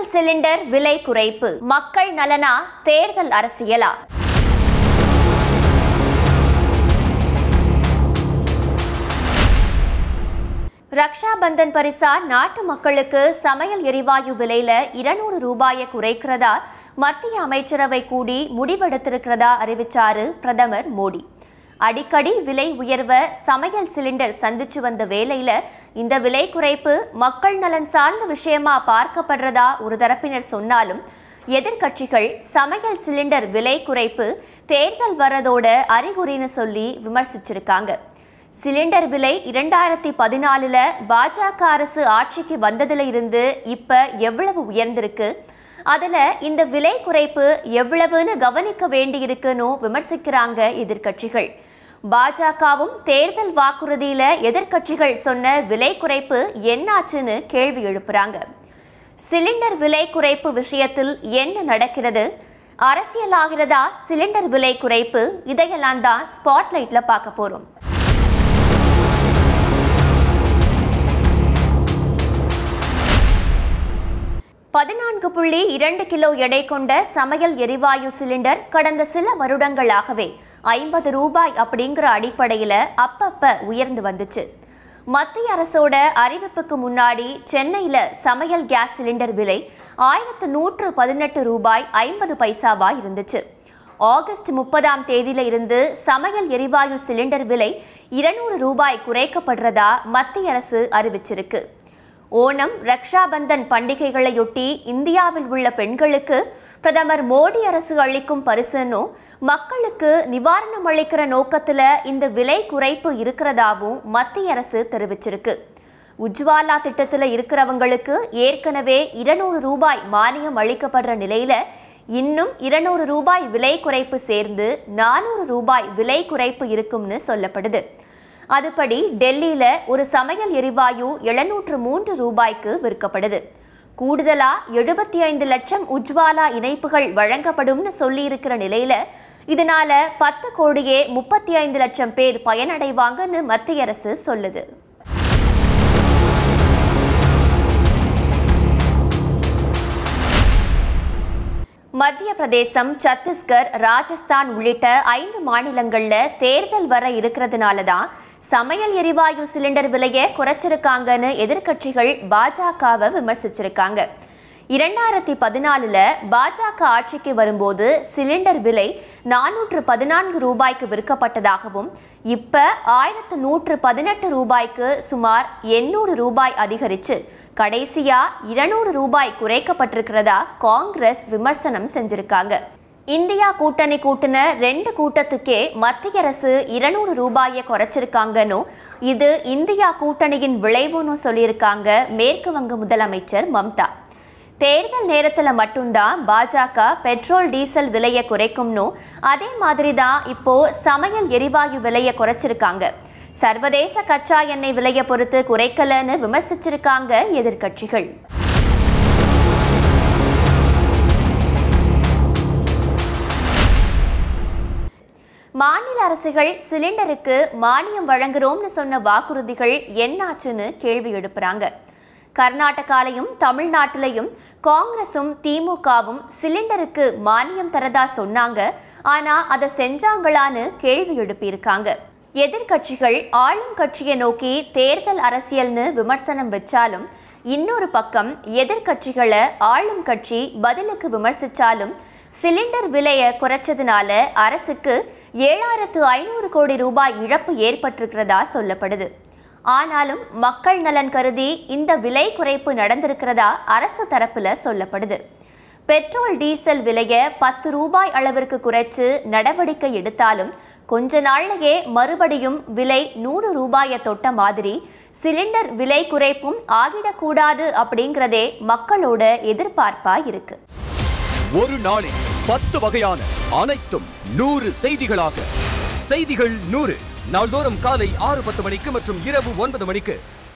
cylinder விலை குறைப்பு மக்கள் நலனா தேர்தல் அரசியலா ரக்ஷா பந்தன் பரிசா நாட்டு மக்களுக்கு சமையல் எரிவாயு விலையில இருநூறு ரூபாயை குறைக்கிறதா மத்திய அமைச்சரவை கூடி முடிவெடுத்திருக்கிறதா அறிவிச்சாரு பிரதமர் மோடி அடிக்கடி விலை உயர்வ சமையல் சிலிண்டர் சந்திச்சு வந்த வேளையில இந்த விலை குறைப்பு மக்கள் நலன் சார்ந்த விஷயமா பார்க்கப்படுறதா ஒரு தரப்பினர் சொன்னாலும் எதிர்க்கட்சிகள் சமையல் சிலிண்டர் விலை குறைப்பு தேர்தல் வரதோட அறிகுறின்னு சொல்லி விமர்சிச்சிருக்காங்க சிலிண்டர் விலை இரண்டாயிரத்தி பதினாலுல பாஜக அரசு ஆட்சிக்கு வந்ததுல இருந்து இப்ப எவ்வளவு உயர்ந்திருக்கு அதுல இந்த விலை குறைப்பு எவ்வளவுன்னு கவனிக்க வேண்டியிருக்குன்னு விமர்சிக்கிறாங்க எதிர்க்கட்சிகள் பாஜகவும் தேர்தல் வாக்குறுதியில எதிர்க்கட்சிகள் சொன்ன விலை குறைப்பு என்னாச்சுன்னு கேள்வி எழுப்புறாங்க சிலிண்டர் விலை குறைப்பு விஷயத்தில் என்ன நடக்கிறது அரசியலாகிறதா சிலிண்டர் விலை குறைப்பு இதையெல்லாம் தான் ஸ்பாட்லைட்ல பார்க்க போறோம் பதினான்கு புள்ளி இரண்டு கிலோ எடை கொண்ட சமையல் எரிவாயு சிலிண்டர் கடந்த சில வருடங்களாகவே ஐம்பது ரூபாய் அப்படிங்கிற அடிப்படையில அப்பப்ப உயர்ந்து வந்துச்சு மத்திய அரசோட அறிவிப்புக்கு முன்னாடி சென்னையில சமையல் கேஸ் சிலிண்டர் விலை ஆயிரத்து நூற்று பதினெட்டு ரூபாய் ஐம்பது பைசாவா இருந்துச்சு ஆகஸ்ட் முப்பதாம் தேதியில இருந்து சமையல் எரிவாயு சிலிண்டர் விலை இருநூறு ரூபாய் குறைக்கப்படுறதா மத்திய அரசு அறிவிச்சிருக்கு ஓணம் ரக்ஷாபந்தன் பண்டிகைகளையொட்டி இந்தியாவில் உள்ள பெண்களுக்கு பிரதமர் மோடி அரசு அளிக்கும் பரிசுன்னு மக்களுக்கு நிவாரணம் அளிக்கிற நோக்கத்துல இந்த விலை குறைப்பு இருக்கிறதாவும் மத்திய அரசு தெரிவிச்சிருக்கு உஜ்வாலா திட்டத்துல இருக்கிறவங்களுக்கு ஏற்கனவே இருநூறு ரூபாய் மானியம் அளிக்கப்படுற நிலையில இன்னும் இருநூறு ரூபாய் விலை குறைப்பு சேர்ந்து நானூறு ரூபாய் விலை குறைப்பு இருக்கும்னு சொல்லப்படுது அதுபடி டெல்லியில ஒரு சமையல் எரிவாயு எழுநூற்று மூன்று ரூபாய்க்கு விற்கப்படுது கூடுதலா எழுபத்தி ஐந்து லட்சம் உஜ்வாலா இணைப்புகள் வழங்கப்படும்னு சொல்லியிருக்கிற நிலையில இதனால பத்து கோடியே முப்பத்தி ஐந்து லட்சம் பேர் பயனடைவாங்கன்னு மத்திய அரசு சொல்லுது மத்திய பிரதேசம் சத்தீஸ்கர் ராஜஸ்தான் உள்ளிட்ட ஐந்து மாநிலங்கள்ல தேர்தல் வர இருக்கிறதுனால தான் சமையல் எரிவாயு சிலிண்டர் விலையை குறைச்சிருக்காங்கன்னு எதிர்க்கட்சிகள் பாஜகவை விமர்சிச்சிருக்காங்க இரண்டாயிரத்தி பதினாலுல பாஜக ஆட்சிக்கு வரும்போது சிலிண்டர் விலை நானூற்று பதினான்கு ரூபாய்க்கு விற்கப்பட்டதாகவும் இப்ப ஆயிரத்து நூற்று பதினெட்டு ரூபாய்க்கு சுமார் எண்ணூறு ரூபாய் அதிகரிச்சு கடைசியா இருநூறு ரூபாய் குறைக்கப்பட்டிருக்கிறதா காங்கிரஸ் விமர்சனம் செஞ்சிருக்காங்க இந்தியா கூட்டணி கூட்டின ரெண்டு கூட்டத்துக்கே மத்திய அரசு இருநூறு ரூபாயை குறைச்சிருக்காங்கன்னு இது இந்தியா கூட்டணியின் விளைவுன்னு சொல்லியிருக்காங்க மேற்கு வங்க முதலமைச்சர் மம்தா தேர்தல் நேரத்துல மட்டும்தான் பாஜக பெட்ரோல் டீசல் விலையை குறைக்கும்னு அதே மாதிரி தான் இப்போ சமையல் எரிவாயு விலையை குறைச்சிருக்காங்க சர்வதேச கச்சா எண்ணெய் விலையை பொறுத்து குறைக்கலன்னு விமர்சிச்சிருக்காங்க எதிர்க்கட்சிகள் மாநில அரசுகள் சிலிண்டருக்கு மானியம் வழங்குறோம்னு சொன்ன வாக்குறுதிகள் என்னாச்சுன்னு கேள்வி எழுப்புறாங்க கர்நாடகாலையும் தமிழ்நாட்டிலையும் காங்கிரசும் திமுகவும் சிலிண்டருக்கு மானியம் தரதா சொன்னாங்க ஆனா அதை செஞ்சாங்களான்னு கேள்வி எழுப்பியிருக்காங்க எதிர்க்கட்சிகள் ஆளும் கட்சியை நோக்கி தேர்தல் அரசியல்னு விமர்சனம் வச்சாலும் இன்னொரு பக்கம் எதிர்க்கட்சிகளை ஆளும் கட்சி பதிலுக்கு விமர்சிச்சாலும் சிலிண்டர் விலையை குறைச்சதுனால அரசுக்கு ஏழாயிரத்து ஐநூறு கோடி ரூபாய் இழப்பு ஏற்பட்டிருக்கிறதா சொல்லப்படுது ஆனாலும் மக்கள் நலன் கருதி இந்த விலை குறைப்பு நடந்திருக்கிறதா அரசு தரப்புல சொல்லப்படுது பெட்ரோல் டீசல் விலையை பத்து ரூபாய் அளவிற்கு குறைச்சு நடவடிக்கை எடுத்தாலும் கொஞ்ச நாள்லயே மறுபடியும் விலை நூறு ரூபாயை தொட்ட மாதிரி சிலிண்டர் விலை குறைப்பும் ஆகிடக்கூடாது அப்படிங்கிறதே மக்களோட எதிர்பார்ப்பா இருக்கு ஒரு நாளில் பத்து வகையான அனைத்தும் நூறு செய்திகளாக செய்திகள் நூறு நாள்தோறும் காலை ஆறு பத்து மணிக்கு மற்றும் இரவு ஒன்பது மணிக்கு